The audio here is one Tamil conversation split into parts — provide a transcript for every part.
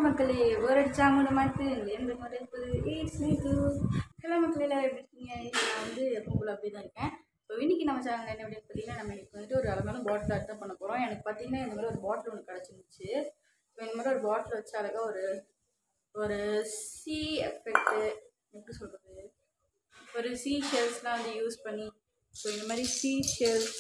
மக்களே ஒரு அடிச்சா மூணு மாட்டு எந்த மாதிரி இருப்பது இட்ஸ் மீ டூ ஹலோ மக்களே எல்லாரும் எப்படி இருக்கீங்க நான் வந்து எப்பவும் போல அப்படி தான் இருக்கேன் ஸோ இன்னைக்கு நம்ம சேனல் என்ன அப்படின்னு பார்த்தீங்கன்னா நம்ம இன்னைக்கு வந்துட்டு ஒரு அழகான பாட்டில் அர்த்தம் தான் பண்ண போகிறோம் எனக்கு பார்த்தீங்கன்னா இந்த மாதிரி ஒரு பாட்டில் ஒன்று கிடச்சிருந்துச்சு ஸோ இந்த மாதிரி ஒரு பாட்டில் வச்சு அழகாக ஒரு ஒரு சி எஃபெக்ட்டு எப்படி சொல்கிறது ஒரு சி ஷெல்ஸ்லாம் வந்து யூஸ் பண்ணி ஸோ இந்த மாதிரி சி ஷெல்ஸ்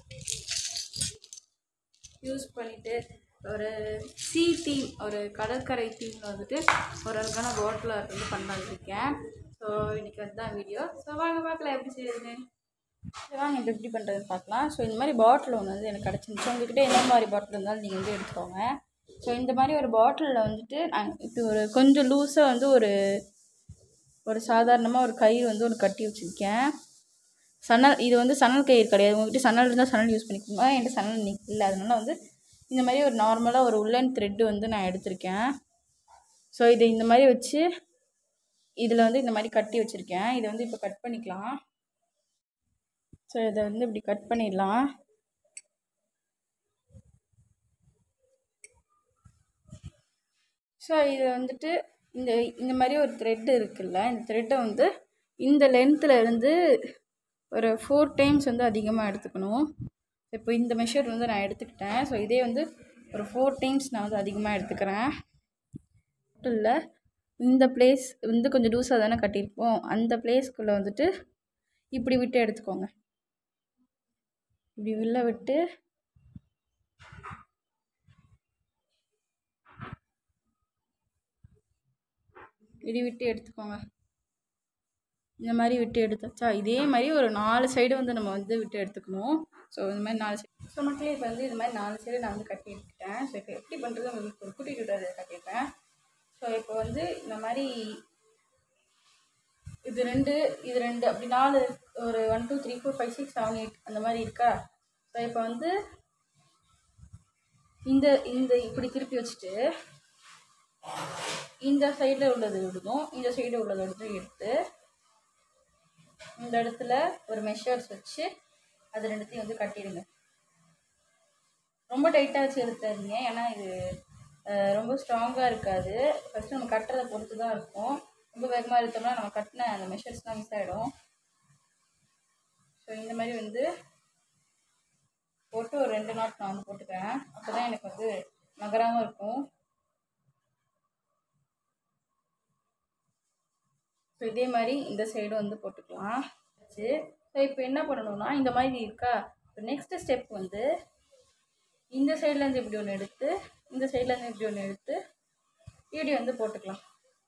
யூஸ் பண்ணிவிட்டு ஒரு சி தீம் ஒரு கடற்கரை தீமில் வந்துட்டு ஒரு அழகான பாட்டில் வந்து பண்ணலான்னு இருக்கேன் ஸோ இன்றைக்கி அதுதான் வீடியோ ஸோ வாங்க பார்க்கலாம் எப்படி செய்யுதுன்னு சரி, வாங்க இப்போ எப்படி பண்ணுறதுன்னு பார்க்கலாம் ஸோ இந்த மாதிரி பாட்டில் ஒன்று வந்து எனக்கு கிடச்சிருந்துச்சு உங்ககிட்ட என்ன மாதிரி பாட்டில் இருந்தாலும் நீங்கள் வந்து எடுத்துக்கோங்க ஸோ இந்த மாதிரி ஒரு பாட்டிலில் வந்துட்டு நான் இப்படி ஒரு கொஞ்சம் லூஸாக வந்து ஒரு ஒரு சாதாரணமாக ஒரு கயிறு வந்து ஒரு கட்டி வச்சுருக்கேன் சணல் இது வந்து சணல் கயிறு கிடையாது உங்கள்கிட்ட சணல் இருந்தால் சணல் யூஸ் பண்ணிக்கோங்க என்கிட்ட சணல் இன்னைக்கு இல்லை அதனால வந்து இந்த மாதிரி ஒரு நார்மலாக ஒரு உள்ளன் த்ரெட்டு வந்து நான் எடுத்திருக்கேன் ஸோ இதை இந்த மாதிரி வச்சு இதில் வந்து இந்த மாதிரி கட்டி வச்சுருக்கேன் இதை வந்து இப்போ கட் பண்ணிக்கலாம் ஸோ இதை வந்து இப்படி கட் பண்ணிடலாம் ஸோ இது வந்துட்டு இந்த இந்த மாதிரி ஒரு த்ரெட் இருக்குல்ல இந்த த்ரெட்டை வந்து இந்த லென்த்தில் இருந்து ஒரு ஃபோர் டைம்ஸ் வந்து அதிகமாக எடுத்துக்கணும் இப்போ இந்த மெஷர் வந்து நான் எடுத்துக்கிட்டேன் ஸோ இதே வந்து ஒரு ஃபோர் டைம்ஸ் நான் வந்து அதிகமாக எடுத்துக்கிறேன் மட்டும் இல்லை இந்த பிளேஸ் வந்து கொஞ்சம் லூஸாக தானே கட்டியிருப்போம் அந்த பிளேஸ்க்குள்ளே வந்துட்டு இப்படி விட்டு எடுத்துக்கோங்க இப்படி உள்ள விட்டு இப்படி விட்டு எடுத்துக்கோங்க இந்த மாதிரி விட்டு எடுத்தாச்சா இதே மாதிரி ஒரு நாலு சைடு வந்து நம்ம வந்து விட்டு எடுத்துக்கணும் ஸோ இந்த மாதிரி நாலு சைடு ஸோ மக்களே இப்போ வந்து இந்த மாதிரி நாலு சைடு நான் வந்து கட்டி எடுத்துக்கிட்டேன் ஸோ இப்போ எப்படி பண்ணுறது உங்களுக்கு ஒரு குட்டி குட்டி கட்டியிருக்கேன் ஸோ இப்போ வந்து இந்த மாதிரி இது ரெண்டு இது ரெண்டு அப்படி நாலு ஒரு one two three four five six seven eight அந்த மாதிரி இருக்கா ஸோ இப்போ வந்து இந்த இந்த இப்படி திருப்பி வச்சுட்டு இந்த சைடில் உள்ளது விடுதும் இந்த சைடு உள்ளது விடுதும் எடுத்து இந்த இடத்துல ஒரு மெஷர்ஸ் வச்சு அது ரெண்டுத்தையும் வந்து கட்டிடுங்க ரொம்ப டைட்டாக வச்சு எடுத்தாதீங்க ஏன்னா இது அஹ், ரொம்ப ஸ்ட்ராங்காக இருக்காது ஃபஸ்ட்டு நம்ம கட்டுறதை பொறுத்து தான் இருக்கும் ரொம்ப வேகமாக எடுத்தோம்னா நம்ம கட்டின அந்த மெஷர்ஸ்லாம் மிஸ் ஆகிடும் ஸோ இந்த மாதிரி வந்து போட்டு ஒரு ரெண்டு நாட் நான் வந்து போட்டுக்கிறேன் அப்போ தான் எனக்கு வந்து நகராமல் இருக்கும் ஸோ இதே மாதிரி இந்த சைடு வந்து போட்டுக்கலாம் வச்சு ஸோ இப்போ என்ன பண்ணணும்னா இந்த மாதிரி இருக்கா இப்போ நெக்ஸ்ட் ஸ்டெப் வந்து இந்த சைட்லேருந்து இப்படி ஒன்று எடுத்து இந்த சைட்லேருந்து இப்படி ஒன்று எடுத்து இப்படி வந்து போட்டுக்கலாம்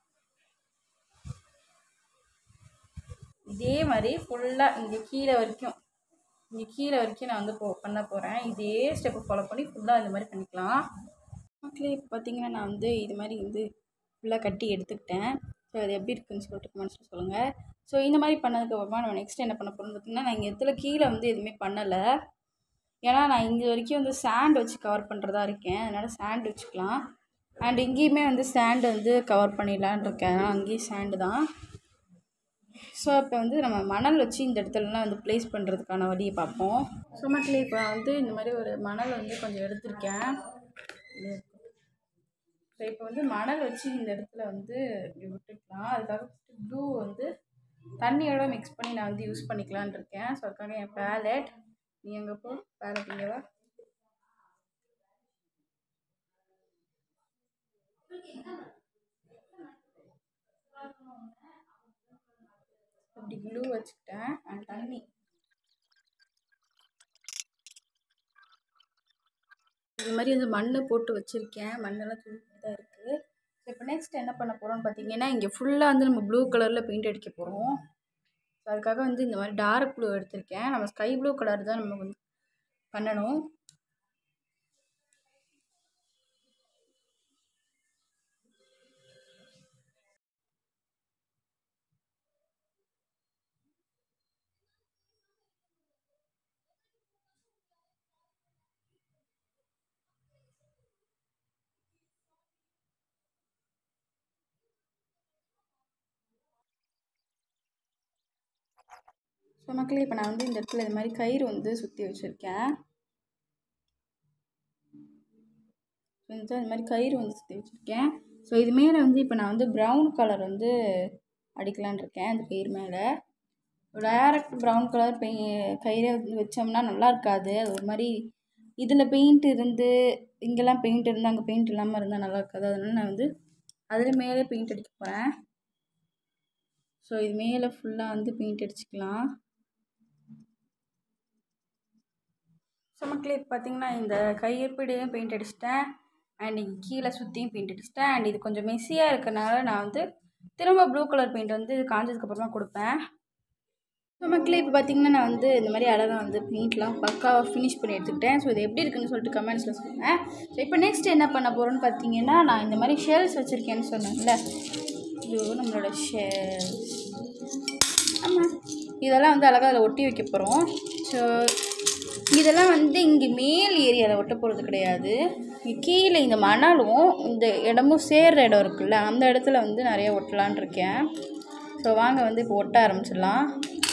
இதே மாதிரி ஃபுல்லாக இங்கே கீழே வரைக்கும் இங்கே கீழே வரைக்கும் நான் வந்து போ பண்ண போகிறேன் இதே ஸ்டெப்பை ஃபாலோ பண்ணி ஃபுல்லாக இந்த மாதிரி பண்ணிக்கலாம் மக்களே இப்போ பார்த்தீங்கன்னா நான் வந்து இது மாதிரி வந்து ஃபுல்லாக கட்டி எடுத்துக்கிட்டேன் ஸோ அது எப்படி இருக்குன்னு சொல்லிட்டு கமெண்ட்ஸில் சொல்லுங்கள் ஸோ இந்த மாதிரி பண்ணதுக்கப்புறமா நம்ம நெக்ஸ்ட் என்ன பண்ண போகிறோம்னு பார்த்தீங்கன்னா நான் இங்கே இடத்துல கீழே வந்து எதுவுமே பண்ணலை ஏன்னா நான் இங்கே வரைக்கும் வந்து சாண்ட் வச்சு கவர் பண்ணுறதா இருக்கேன் அதனால் சாண்ட் வச்சுக்கலாம் அண்ட் இங்கேயுமே வந்து சாண்ட் வந்து கவர் பண்ணிடலான் இருக்கேன் ஏன்னா அங்கேயும் சாண்டு தான் ஸோ இப்போ வந்து நம்ம மணல் வச்சு இந்த இடத்துலலாம் வந்து ப்ளேஸ் பண்ணுறதுக்கான வழியை பார்ப்போம் ஸோ மக்களே இப்போ நான் வந்து இந்த மாதிரி ஒரு மணல் வந்து கொஞ்சம் எடுத்திருக்கேன் ஸோ இப்போ வந்து மணல் வச்சு இந்த இடத்துல வந்து இப்படி விட்டுக்கலாம் அதுக்காக ஃபஸ்ட்டு ப்ளூ வந்து தண்ணியோட மிக்ஸ் பண்ணி நான் வந்து யூஸ் பண்ணிக்கலான்னு இருக்கேன் ஸோ அதுக்காக என் பேலட் நீ எங்கே போ பேலட் இங்கே வா அப்படி க்ளூ வச்சுக்கிட்டேன் அண்ட் தண்ணி இது மாதிரி வந்து மண் போட்டு வச்சுருக்கேன் மண்ணெல்லாம் தூக்கிட்டு தான் இருக்குது ஸோ இப்போ நெக்ஸ்ட் என்ன பண்ண போகிறோம்னு பார்த்தீங்கன்னா இங்கே ஃபுல்லாக வந்து நம்ம ப்ளூ கலரில் பெயிண்ட் அடிக்க போகிறோம் ஸோ அதுக்காக வந்து இந்த மாதிரி டார்க் ப்ளூ எடுத்திருக்கேன் நம்ம ஸ்கை ப்ளூ கலர் தான் நம்ம வந்து பண்ணணும் ஸோ மக்களே இப்போ நான் வந்து இந்த இடத்துல இது மாதிரி கயிறு வந்து சுற்றி வச்சுருக்கேன் ஸோ இந்த மாதிரி கயிறு வந்து சுற்றி வச்சுருக்கேன் ஸோ ஸோ இது மேலே வந்து இப்போ நான் வந்து ப்ரௌன் கலர் வந்து அடிக்கலான்னு இருக்கேன் அந்த பெயிர் மேலே டைரக்ட் ப்ரௌன் கலர் பெய் கையில் வந்து வச்சோம்னா நல்லா இருக்காது அது ஒரு மாதிரி இதில் பெயிண்ட் இருந்து இங்கெல்லாம் பெயிண்ட் இருந்து அங்கே பெயிண்ட் இல்லாமல் இருந்தால் நல்லா இருக்காது அதனால நான் வந்து அதில் மேலே பெயிண்ட் அடிக்க போகிறேன் ஸோ இது மேலே ஃபுல்லாக வந்து பெயிண்ட் அடிச்சுக்கலாம் ஸோ மக்களே இப்போ பார்த்தீங்கன்னா இந்த கையப்பிடியும் பெயிண்ட் அடிச்சிட்டேன் அண்ட் இங்கே கீழே சுற்றியும் பெயிண்ட் அடிச்சிட்டேன் அண்ட் இது கொஞ்சம் மெஸ்ஸியாக இருக்கனால நான் வந்து திரும்ப ப்ளூ கலர் பெயிண்ட் வந்து இது காஞ்சதுக்கப்புறமா கொடுப்பேன் ஸோ மக்களே இப்போ பார்த்தீங்கன்னா நான் வந்து இந்த மாதிரி அழகாக வந்து பெயிண்ட்லாம் பக்காவாக ஃபினிஷ் பண்ணி எடுத்துக்கிட்டேன் ஸோ இது எப்படி இருக்குன்னு சொல்லிட்டு கமெண்ட்ஸில் சொல்லுங்கள் ஸோ இப்போ நெக்ஸ்ட் என்ன பண்ண போகிறோன்னு பார்த்தீங்கன்னா நான் இந்த மாதிரி ஷெல்ஸ் வச்சுருக்கேன்னு சொன்னேன்ல ஐயோ நம்மளோட ஷெல்ஸ் ஆமாம் இதெல்லாம் வந்து அழகாக அதில் ஒட்டி வைக்க போகிறோம் ஸோ இதெல்லாம் வந்து இங்கே மேல் ஏரியாவில் ஒட்ட போகிறது கிடையாது இங்கே கீழே இந்த மணலும் இந்த இடமும் சேர்ற இடம் இருக்குல்ல அந்த இடத்துல வந்து நிறைய ஒட்டலான் இருக்கேன் ஸோ வாங்க வந்து இப்போ ஒட்ட ஆரம்பிச்சிடலாம்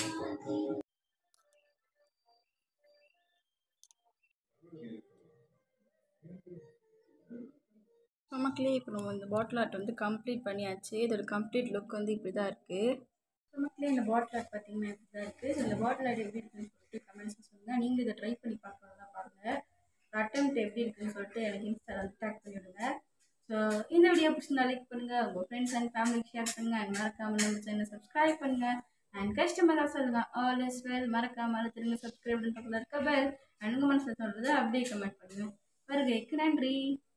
நமக்குலேயே இப்போ நம்ம இந்த பாட்டில் ஆர்ட் வந்து கம்ப்ளீட் பண்ணியாச்சு இதோட கம்ப்ளீட் லுக் வந்து இப்படி தான் இருக்குது நமக்குலேயே இந்த பாட்டில் ஆர்ட் பார்த்தீங்கன்னா இப்படி தான் இருக்குது இந்த பாட்டில் ஆர்ட் எப்படி இருக்குன்னு சொல்லிட்டு கமெண்ட்ஸில் சொல்லுங்கள் நீங்கள் இதை ட்ரை பண்ணி பார்க்கறதா பாருங்கள் அட்டம்ப்ட் எப்படி இருக்குன்னு சொல்லிட்டு எனக்கு இன்ஸ்டாவில் வந்து டேக் பண்ணிவிடுங்க ஸோ இந்த வீடியோ பிடிச்சிருந்தா லைக் பண்ணுங்கள் உங்கள் ஃப்ரெண்ட்ஸ் அண்ட் ஃபேமிலிக்கு ஷேர் பண்ணுங்கள் அண்ட் மறக்காமல் நம்ம சேனல் சப்ஸ்கிரைப் பண்ணுங்கள் அண்ட் கஸ்டமராக சொல்லுங்கள் ஆல் இஸ் வெல் மறக்காமல் திரும்ப சப்ஸ்கிரைப் பக்கத்தில் இருக்க பெல் அண்ட் உங்கள் மனசில் சொல்கிறது அப்படியே கமெண்ட் பண்ணுங்கள் வருகைக்கு நன்றி